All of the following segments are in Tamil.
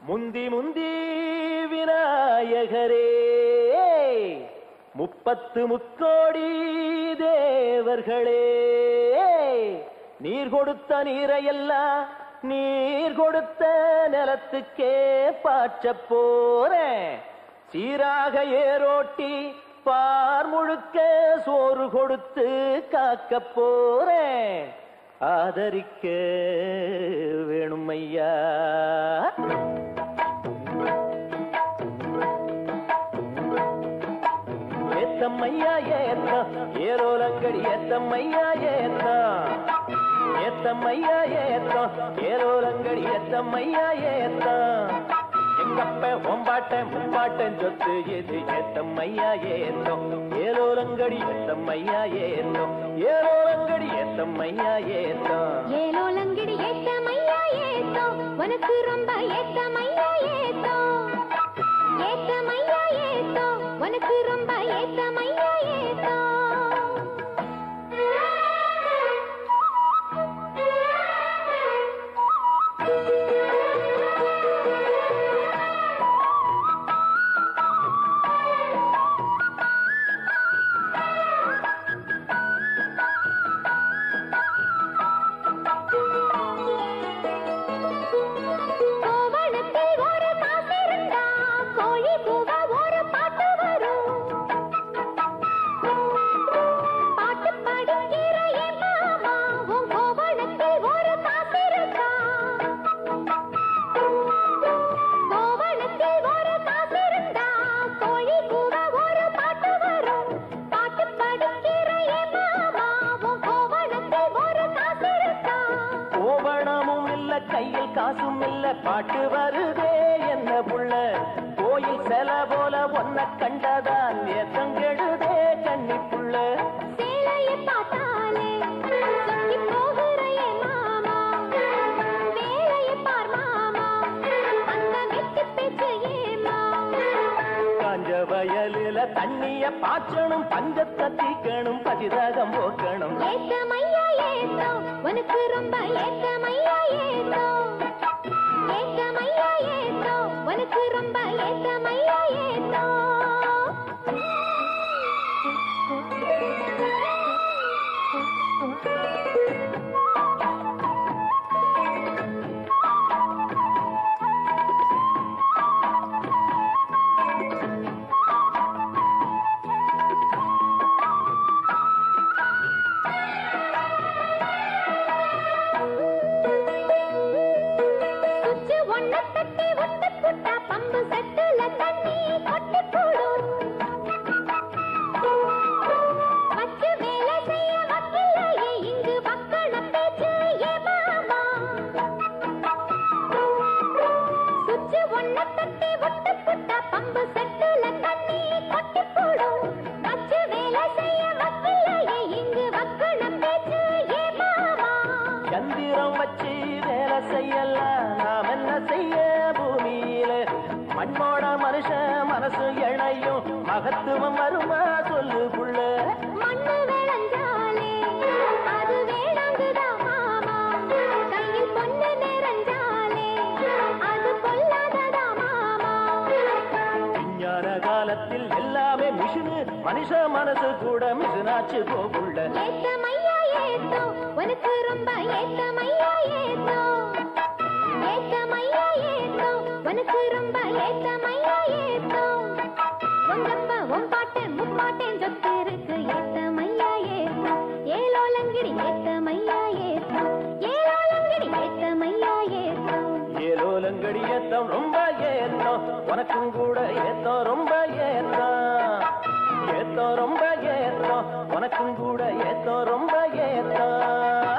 முந்தி முந்தி விநாயகரே முப்பத்து முக்கோடி தேவர்களே நீர் கொடுத்த நீரையெல்லாம் நீர் கொடுத்த நிலத்துக்கே பாய்ச்சப் போறேன் சீராக ஏரோட்டி பார் முழுக்க சோறு கொடுத்து காக்கப் போறேன் ஆதரிக்க வேணும் ஐயா ஏத்தம்மையா ஏத்தம் ஏரோலங்கடி ஏத்தம்மையா ஏத்தம் ஏத்தம்மையா ஏத்தம் ஏரோலங்கடி ஏத்தம்மையா ஏத்தம் எங்கப்ப ஒம்பாட்டன் முப்பாட்டன் சொத்து எது ஏத்தம்மையா ஏத்தம் ஏரோலங்கடி ஏத்தம்மையா ஏத்தம் ஏரோலங்கடி ஏத்தம்மையா ஏத்தம் ஏலோலங்கிடி ஏத்தமையா ஏத்தோ உனக்கு ரொம்ப ஏத்தமையா ஏத்தோ ஏத்தமையா ஏத்தோ உனக்கு ரொம்ப ஏத்தமையா ஏத்தோ கோவணத்தில் ஒரு காசிருந்தா கோழி கூவ ஒரு பாட்டு வரும் பாட்டு படிக்கிற என் மாமா உன் கோவணத்தில் ஒரு காசிருந்தா கோவணத்தில் ஒரு காசிருந்தா கோழி கூவ ஒரு பாட்டு வரும் பாட்டு படிக்கிற என் மாமா உன் கோவணத்தில் ஒரு காசிருந்தா கோவணமும் இல்ல கையில் காசும் இல்ல பாட்டு வருதே என்ன புள்ள கோயில் செல போல ஒன்ன கண்டதான் ஏத்தங்கெடுதே கன்னி புள்ள சேலையை பார்த்தாலே சொக்கி போகிற என் மாமா வேலையை பார் மாமா அந்த வெட்டி பேச்சு ஏமா காஞ்ச வயலில தண்ணிய பாய்ச்சணும் பஞ்சத்தை தீக்கணும் பதிரகம் போக்கணும் ஏத்தமையா ஏத்தோ உனக்கு ரொம்ப ஏத்தமையா ஏத்தோ ஏத்தமையா ஏத்தோ உனக்கு ரொம்ப ஏத்தமையா ஏத்தோ சுச்சு ஒண்ண தட்டி ஒட்டு புட்டா பம்பு செட்டுல தண்ணி கொட்டி போடும் வச்சு வேலை செய்ய வக்கில்லையே இங்கு வக்கண பேச்சு ஏ மாமா சுச்சு ஒண்ண தட்டி ஒட்டு புட்டா பம்பு செட்டுல தண்ணி கொட்டி போடும் வச்சு வேலை செய்ய வக்கில்லையே இங்கு வக்கண பேச்சு ஏ மாமா சந்திரம் வச்சு வேலை செய்யலாம் நாம் என்ன செய்ய பூமியில மண்ணோட மனுஷன் மனசு இணையும் மகத்துவம் வருமா சொல்லு புள்ள மண்ணு விளைஞ்சாலே அது வேளாங்குதா மாமா கையில் பொண்ணு நிறைஞ்சாலே அது பொல்லாததா மாமா விஞ்ஞான காலத்தில் எல்லாமே மிஷினு மனுஷ மனசு கூட மிஷினாச்சு போகுள்ள ஏத்தமையா ஏத்தோ உனக்கு ரொம்ப ஏத்தமையா ஏத்தோ ஏத்தமையா ஏத்தோ உனக்கு ரொம்ப ஏத்தமையா ஏத்தோ உங்கப்ப உன் பாட்டன் முப்பாட்டன் சொத்து இருக்கு ஏத்தமையா ஏத்தோ ஏலோலங்கிடி ஏத்தமையா ஏத்தோ ஏலோலங்கிடி ஏத்தமையா ஏத்தோ ஏலோலங்கடி ஏத்தம் ரொம்ப ஏத்தம் உனக்கும் கூட ஏத்தம் ரொம்ப ஏத்தம் ஏத்தம் ரொம்ப ஏத்தம் உனக்கும் கூட ஏத்தம் ரொம்ப ஏத்தம்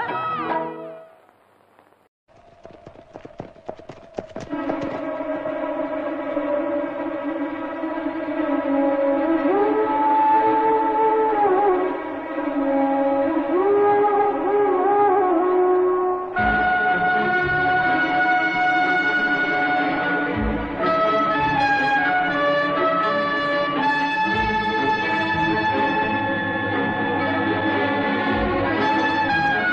ஏ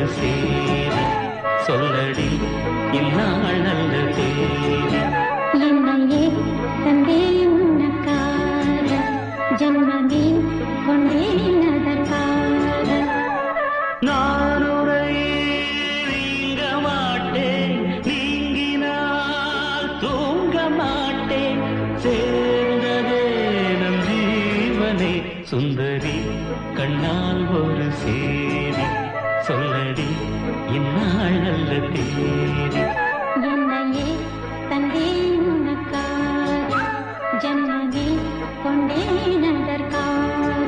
சேரி சொல்லடி இந்நாள் நல்ல தேதி என்னையே தந்தேன் உனக்காக ஜன்மமே கொண்டேன் அதற்காக நான் உன்னை நீங்க மாட்டேன் நீங்கினால் தூங்க மாட்டேன் சேர்ந்ததே நம் ஜீவனே சுந்தரி கண்ணால் ஒரு சேரி சொல்லடி இந்நாள் நல்ல தேதி என்னையே தந்தேன் உனக்காக ஜன்மமே கொண்டேன் அதற்காக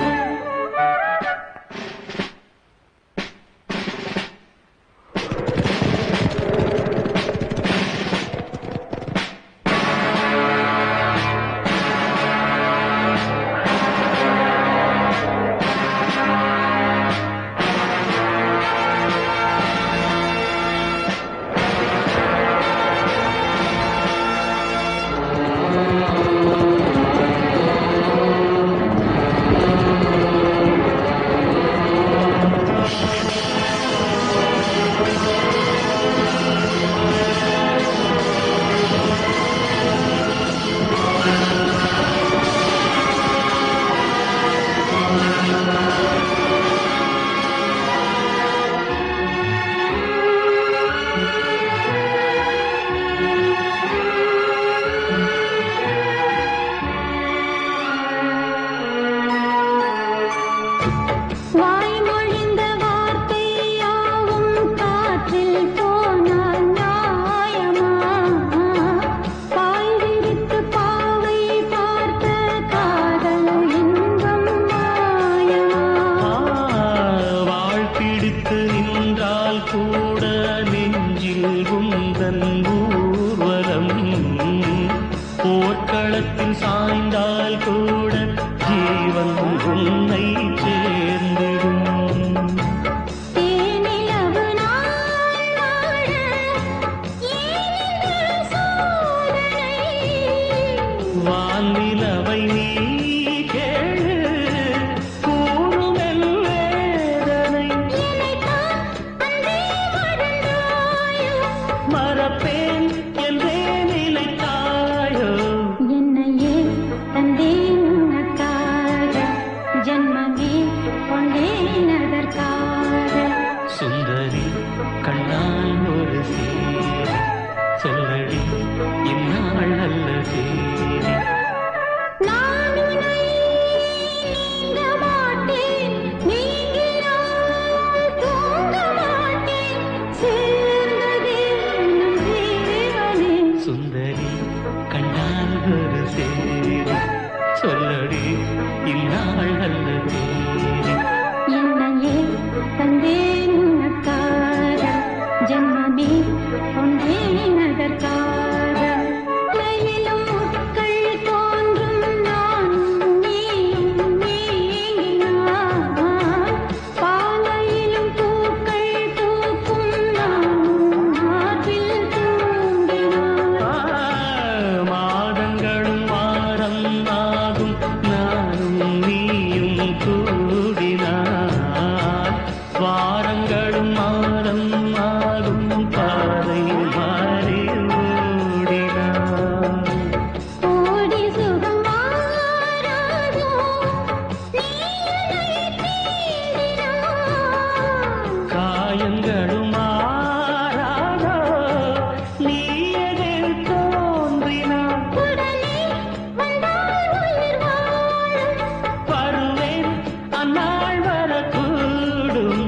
வாய்மொழிந்த வார்த்தையாவும் காற்றில் போனால் நியாயமா பாய் விரித்து பாவை பார்த்த காதல் இன்பம் மாயமா வாழ்பிடித்து நின்றால் கூட நெஞ்சில் குந்தன் ஊர்வலம் போர்க்களத்தில் சாய்ந்தால் கூட ஜீவன் உன்னை சேர்ந்திடும் தேனிலவு நாள் வாழ ஏனில் சோதனை வானிலவை நீ கேளு கூறுமெல் வேதனை என்னைத்தான் அன்பே மறந்தாயோ மறப்பேன் என்றே நிலைத்தாயோ என்னையே தந்தேன் உனக்காக ஜன்மமே கொண்டேன் அதற்காக சுந்தரி கண்ணால் ஒரு சேரி சொல்லடி இந்நாள் நல்ல தேதி நான் உன்னை நீங்க மாட்டேன் நீங்கினால் தூங்க மாட்டேன் சேர்ந்ததே நம் ஜீவனே சுந்தரி கண்ணால் ஒரு சேரி சொல்லடி இந்நாள் நல்ல தேதி என்னையே தந்தேன் உனக்காக ஜன்மமே கொண்டேன் அதற்காக மலையிலும் முட்கள் தோன்றும் நானும் நீயும் நீங்கினான் பாலையிலும் பூக்கள் பூக்கும் நானும் மார்பில் தூங்கினான் மாதங்களும் வாரம் ஆகும் நானும் நீயும் கூடினார் வாரங்களும் மாதம் ஆகும் பாதை மாறி ஓடினார் ஓடி சுகம் மாறாதோ நீ என்னை தேடினாய் காயங்களும் மாறாதோ நீ எதில் தோன்றினார் உடனே வந்தால் உயிர் வாழும் வருவேன் அந்நாள் வரக்கூடும்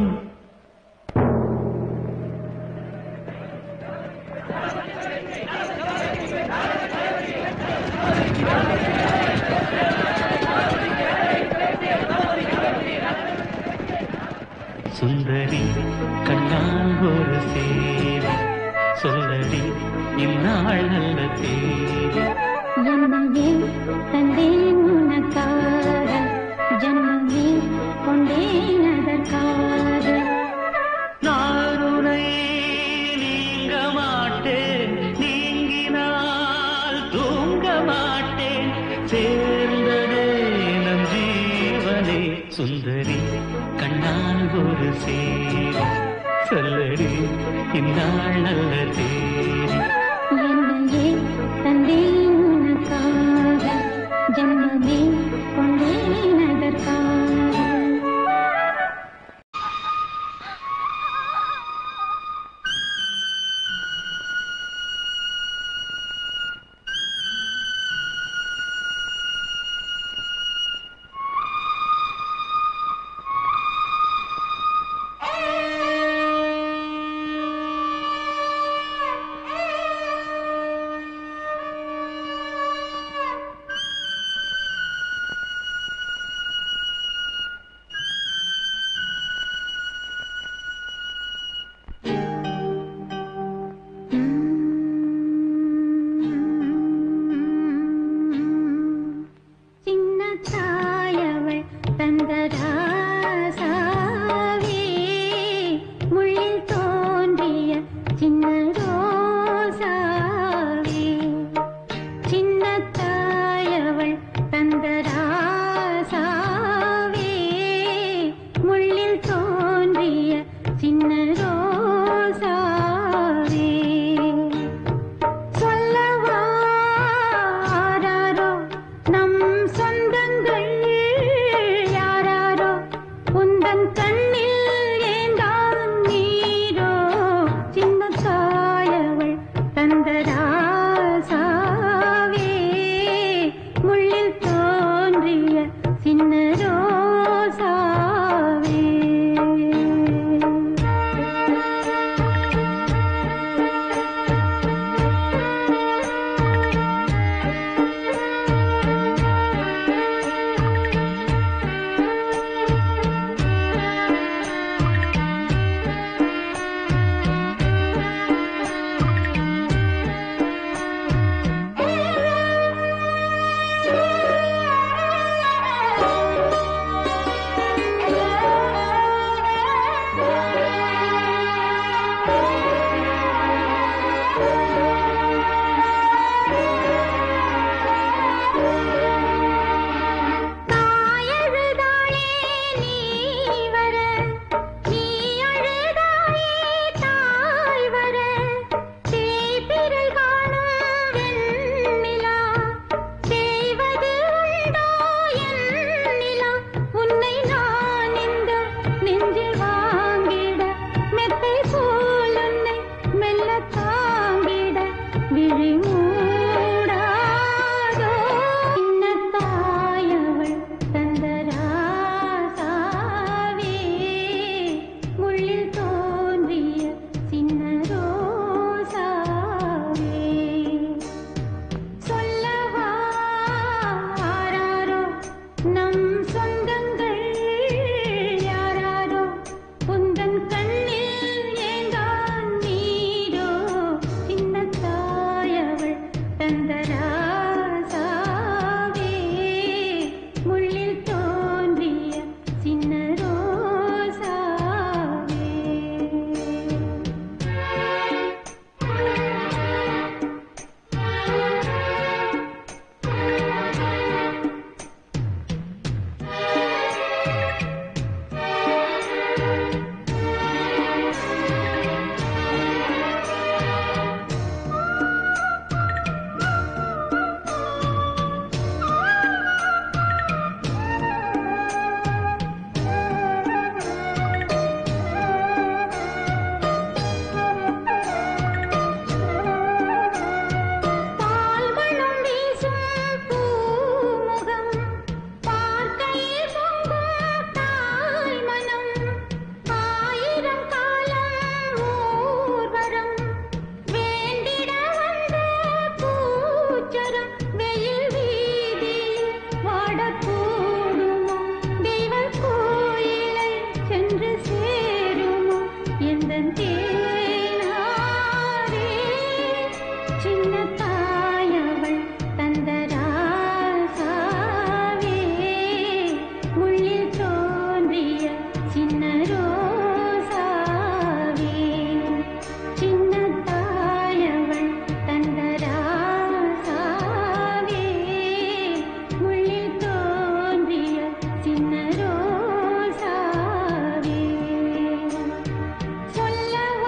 சுந்தரி கண்ணால் ஒரு சேரி சொல்லடி இந்நாள் நல்ல தேதி என்னையே தந்தேன் உனக்காக ஜன்மமே கொண்டேன் அதற்காக நான் உன்னை நீங்க மாட்டேன் நீங்கினால் தூங்க மாட்டேன் சேர்ந்ததே நம் ஜீவனே சுந்தரி கண்ணால் ஒரு சேரி சொல்ல இந்நாள் நல்ல தேதி என்னையே தந்தேன் உனக்காக ஜன்மமே கொண்டேன் அதற்காக சின்ன தாயவள் தந்தராசாவே முள்ளில் தோன்றிய சின்ன ரோசாவே சின்ன தாயவள் தந்தராசாவே முள்ளில் தோன்றிய சின்ன ரோசாவே சொல்லவாராரோ நம் சொந்தங்கள் யாராரோ உந்தன் கண்ணில் ஏந்தான் நீரோ சின்ன தாயவள் தந்தராசாவே முள்ளில் தோன்றிய சின்ன ரோசாவே தாயழுதாயே நீ வர நீ அழுதாயே தாய் வர தேய்பிறை காணும் வெண்ணிலா செய்வது உண்டோ என் நிலா உன்னை நான் இந்த நெஞ்சில் வாங்கிட மெத்தை போல் உன்னை மெல்ல தாங்கிட விழி மூடாதோ சின்ன தாயவள் தந்தராசாவே முள்ளில் தோன்றிய சின்ன ரோசாவே சொல்லவாராரோ நம் சொந்தங்கள் யாராரோ உந்தன் கண்ணில் ஏந்தான் நீரோ சின்ன தாயவள் தந்தராசாவே முள்ளில் தோன்றிய சின்ன ரோசாவே பால்மணம் வீசும் பூமுகம் பார்க்கையில் பொங்கும் தாய் மனம் ஆயிரம் காலம் ஊர்வரம் வேண்டிட வந்த பூச்சரம் வெயில் வீதியில் வாடக்கூடுமோ தெய்வ கோயிலை சென்று சேருமோ எந்தன் தேனாரே சின்ன தாயவள் தந்தராசாவே முள்ளில் தோன்றிய சின்ன ரோசாவே சின்ன தாயவள் தந்தராசாவே முள்ளில் தோன்றிய சின்ன ரோசாவே சொல்லவாராரோ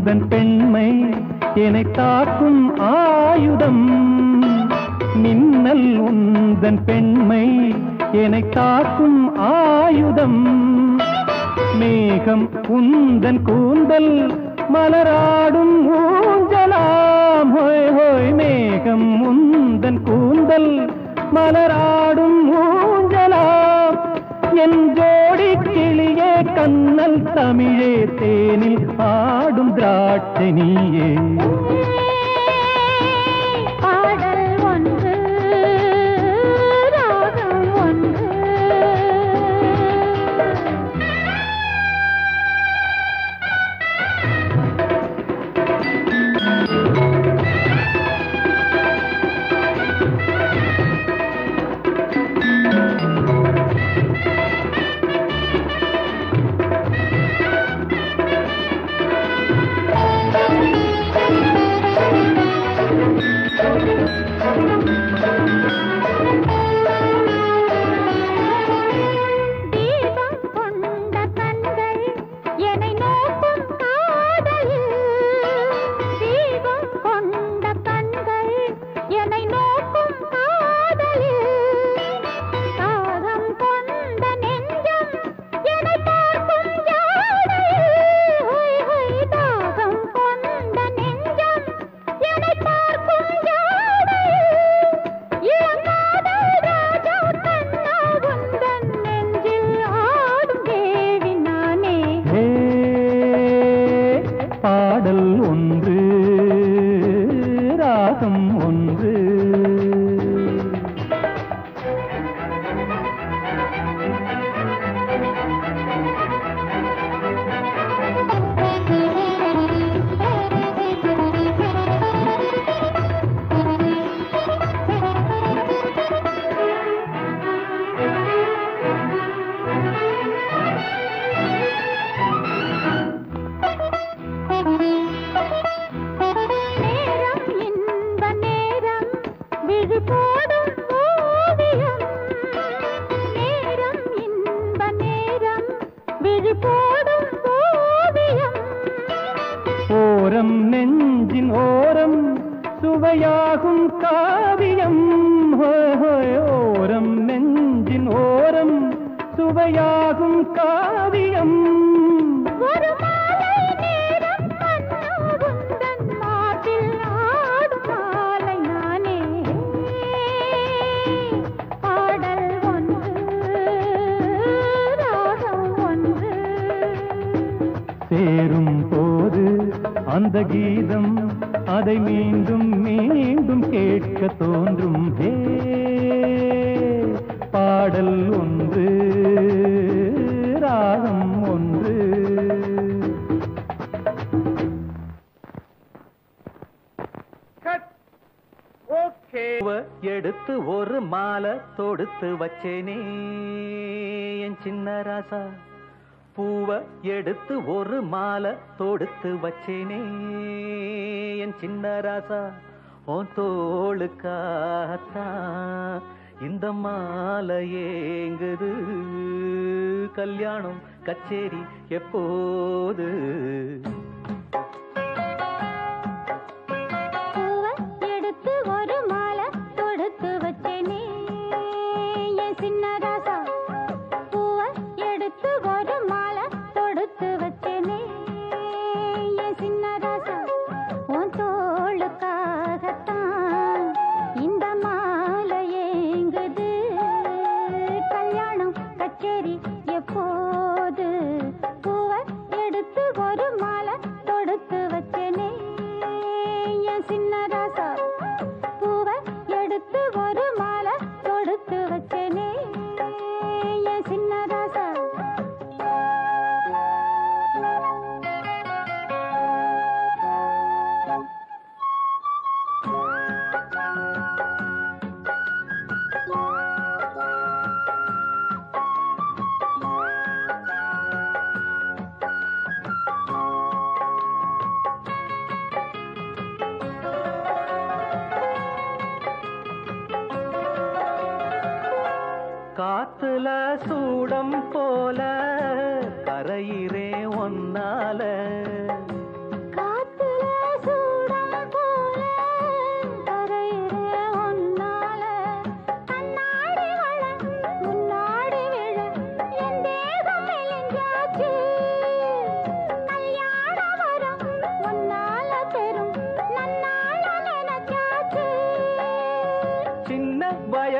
உந்தன் பெண்மை என்னை தாக்கும் ஆயுதம் மின்னல் உந்தன் பெண்மை என்னை தாக்கும் ஆயுதம் மேகம் உந்தன் கூந்தல் மலராடும் ஊஞ்சலாம் ஹோய் ஹோய் மேகம் உந்தன் கூந்தல் மலராடும் ஊஞ்சலாம் என் ஜோடி கிளியே கண்ணல் தமிழே தேனில் ஆடும் திராட்சை நீயே பாடல் ஒன்று ராகம் ஒன்று தீபம் கொண்ட கண்கள் என்னை நோக்கும் காதலில் தீபம் கொண்ட கண்கள் என்னை நோக்கும் காதலில் தாகம் கொண்ட நெஞ்சம் என்னை பார்க்கும் ஜாடையில் ஹொய் ஹொய் தாகம் கொண்ட நெஞ்சம் என்னை பார்க்கும் ஜாடையில் இளங்காதல் ராஜா கண்ணா உந்தன் நெஞ்சில் ஆடும் தேவி நானே ஹே, பாடல் ஒன்று ராகம் ஒன்று நேரம் இன்ப நேரம் விழி போடும் ஓவியம் நேரம் இன்ப நேரம் விழி போடும் ஓவியம் ஓரம் நெஞ்சின் ஓரம் சுவையாகும் காவியம் ஹோய் ஹோய் ஓரம் நெஞ்சின் ஓரம் சுவையாகும் காவியம் ஒரு மாலை நேரம் மன்னா உந்தன் மாட்டில் ஆடும் மாலை நானே பாடல் ஒன்று ராகம் ஒன்று சேரும் போது அந்த கீதம் அதை மீண்டும் மீண்டும் கேட்க தோன்றும் ஹே பாடல் ஒன்று ராகம் ஒன்று பூவ எடுத்து ஒரு மாலை தொடுத்து வச்சேனே என் சின்ன ராசா பூவ எடுத்து ஒரு மாலை தொடுத்து வச்சேனே என் சின்ன ராசா உன் தோளுக்காகத்தான் இந்த மாலை ஏங்குது கல்யாணம் கச்சேரி எப்போது பூவ எடுத்து ஒரு மாலை தொடுத்து வச்சேனே என் சின்ன ராசா பூவ எடுத்து ஒரு மாலை தொடுத்து வச்சேனே என் சின்ன ராசா உன் தோளுக்காகத்தான் இந்த மாலை ஏங்குது கல்யாணம் கச்சேரி எப்போது பூவ எடுத்து ஒரு மாலை தொடுத்து வச்சேனே என் சின்ன ராசா பூவ எடுத்து ஒரு மாலை தொடுத்து வச்சேனே என் சின்ன ராசா காத்துல சூடம் போல கரையிறே ஒன்னால காத்துல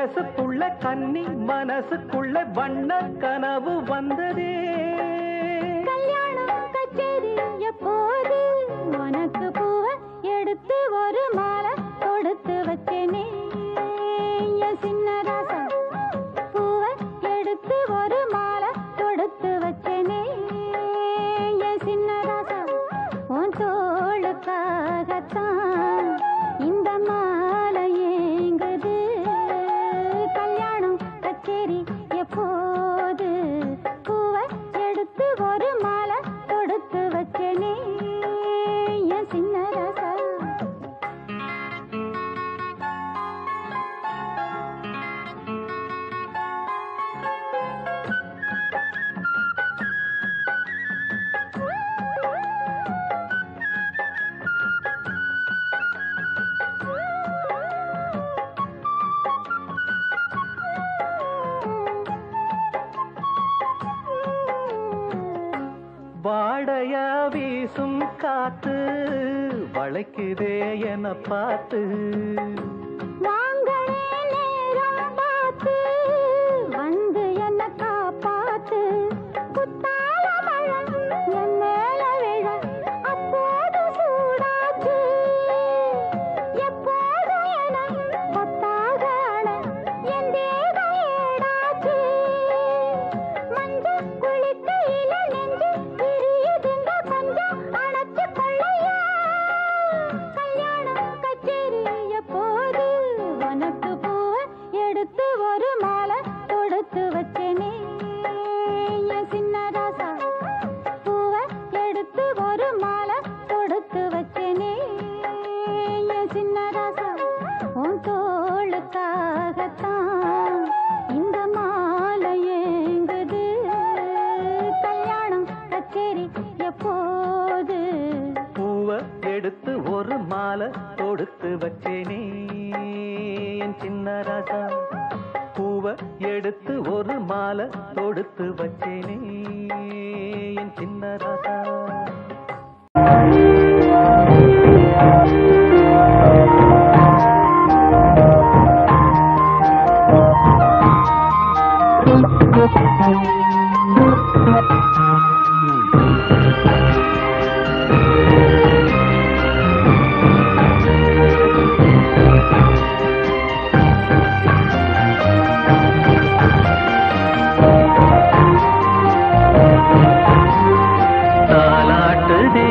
வயசுக்குள்ள கன்னி மனசுக்குள்ள வண்ண கனவு வந்ததே கல்யாணம் கச்சேரி எப்போது உனக்கு பூவ எடுத்து ஒரு மாலை கொடுத்து வச்சேனே என் சின்ன ராசா பூவ எடுத்து ஒரு மாலை கொடுத்து வச்சேனே என் சின்ன ராசா உன் தோளுக்காகத்தான் இந்த மாலை ஏங்குது கல்யாணம் கச்சேரி எப்போது பூவை எடுத்து ஒரு மாலை தொடுத்து வச்சேனே என் சின்ன ராசா வாடையா வீசும் காத்து வளைக்குதே என பார்த்து வாங்களே நேரம் பார்த்து வந்து என்ன காப்பாத்து குத்தால மழை என் மேல விழ அப்போது சூடாச்சு எப்போதும் என கொத்தாக அழ என் தேகம் ஏடாச்சு மஞ்சள் குளிக்கையில நெஞ்சு விரியுதுங்க கொஞ்சம் அணைச்சு கொள்ளையா கல்யாணம் கச்சேரி எப்போது உனக்கு பூவ எடுத்து ஒரு மாலை தொடுத்து வச்சேனே என் சின்ன ராசா பூவ எடுத்து ஒரு மாலை தொடுத்து வச்சேனே என் சின்ன ராசா உன் தோளுக்காகத்தான் இந்த மாலை ஏங்குது கல்யாணம் கச்சேரி எப்போது பூவ எடுத்து ஒரு மாலை தொடுத்து வச்சேனே என் சின்ன ராசா பூவ எடுத்து ஒரு மாலை தொடுத்து வச்சேனே என் சின்ன ராசா தாலாட்டுதே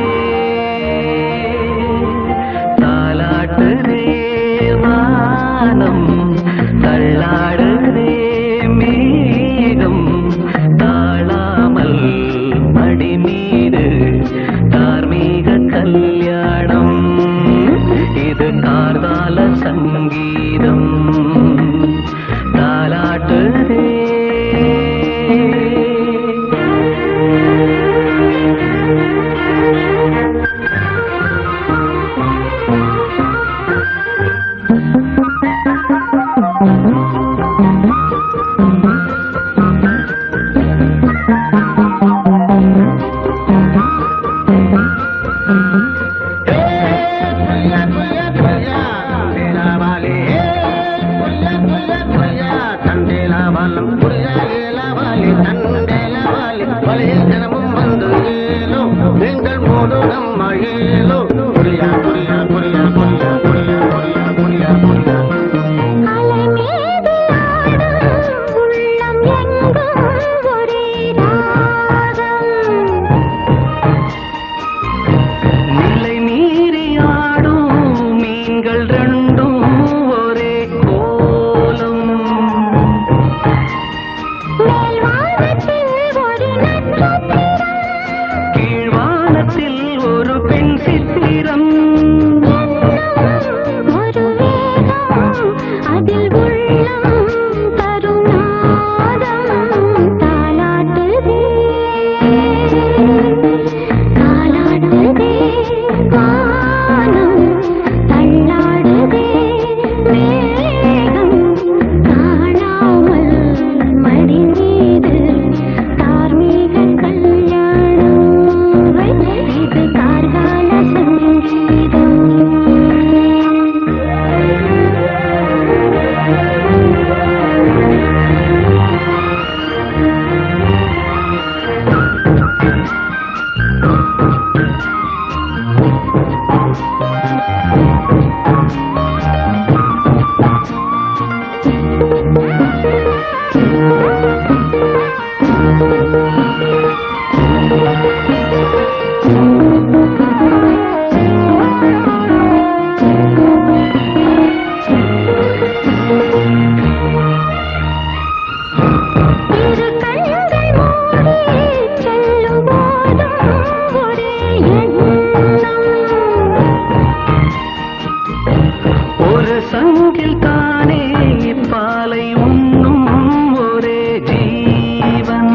தாலாட்டுதே வானம் தள்ளாடுதே மேகம் தாழாமல் மடி மீது தார்மீக கல்யாணம் இது கார்கால சங்கீதம் தினமும் வந்து ஏலோ எங்கள் போது நம்ம ஏலோ புரியா புரியா புரியா புரியா புரியா புரியா புரியா புரியா அலை மீது ஆடும் உள்ளம் எங்கும் ஒரே ராகம் நிலை மீறி ஆடும் மீன்கள் ரெண்டும் ஒரே கோலம் மேல் வானத்தில் ஒரு நட்சத்திரம் கீழ்வானத்தில் ஒரு பெண் சித்திரம் இரு கண்கள் மூடி செல்லும் போதும் ஒரே எண்ணம் ஒரு சங்கில் தானே பாலை உண்ணும் ஒரே ஜீவன்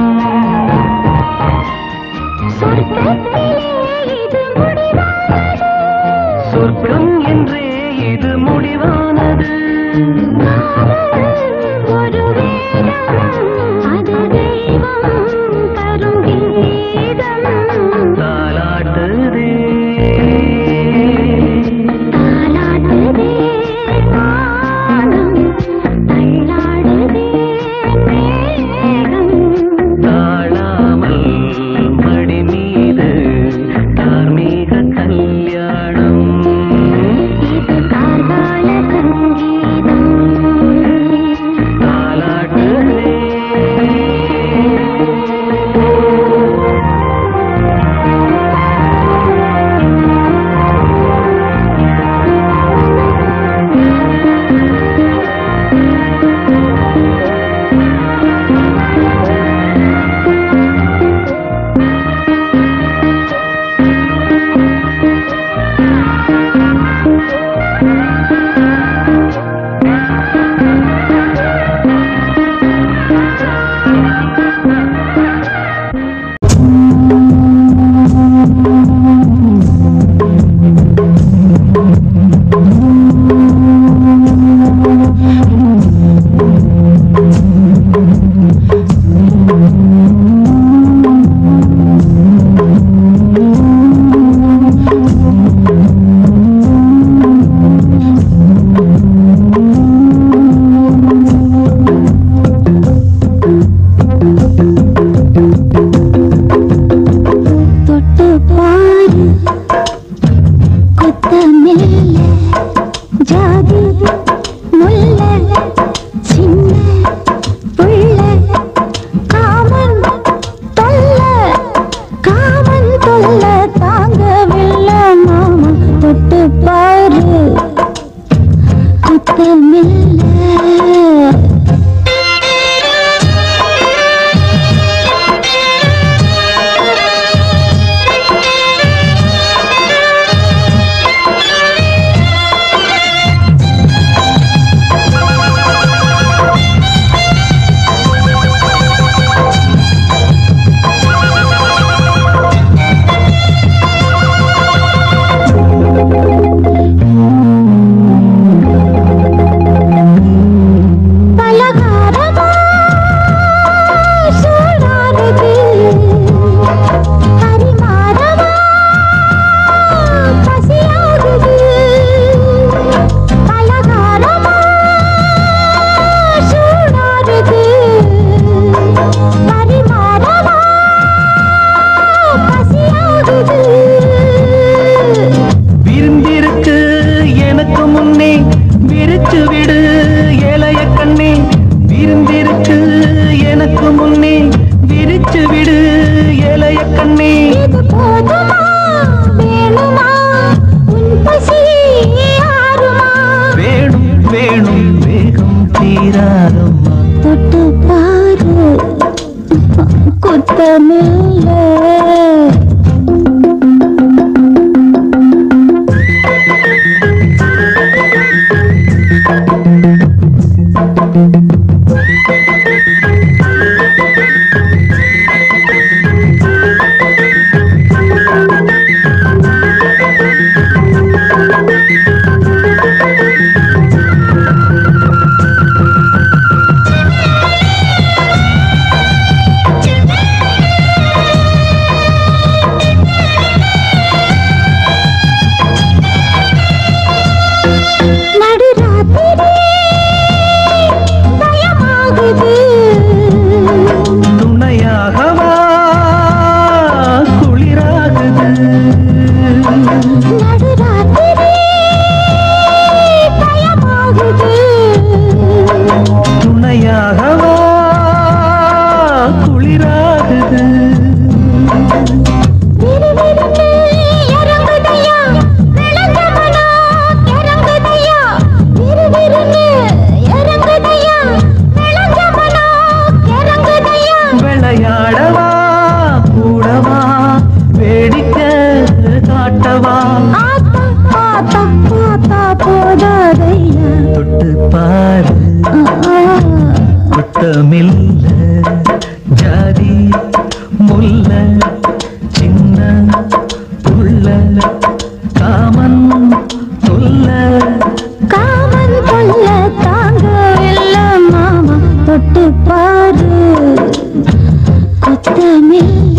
சொர்க்கத்திலே இது முடிவானது சொர்க்கம் என்றே இது முடிவானது ஒரு வேதம் அது தெய்வம் தரும் கீதம் தாலாட்டுதே தாலாட்டுதே வானம் தள்ளாடுதே மேகம் தாழாமல் மடி மீது தார்மீக கல்யாணம் இது கார்கால சங்கீதம் தாலாட்டுதே தொட்டு பாரு கொத்தமில்ல ஜாதி முல்ல சின்ன புள்ள காமன் தொல்ல காமன் தொல்ல தாங்கவில்லை மாமா தொட்டு பாரு கொத்தமில்ல பலகாரமா சூடானது பரிமாறமா பசியாகுது பலகாரமா சூடானது பரிமாறமா பசியாகுது விருந்திருக்கு எனக்கு முன்னே விரிச்சு விடு ஏழைய கண்ணே விருந்திருக்கு எனக்கு முன்னே விரிச்சு விடு ஏழைய கண்ணே இது போதுமா வேணுமா உன் பசி ஆறுமா வேணும் வேணும் வேகம் தீராதம்மா தொட்டு பாரு குத்தமில்ல முல்ல சின்ன புள்ள காமன் சொல்ல காமன் கொல்ல தாங்க இல்ல மாமா தொட்டு பாரு கொத்தமில்ல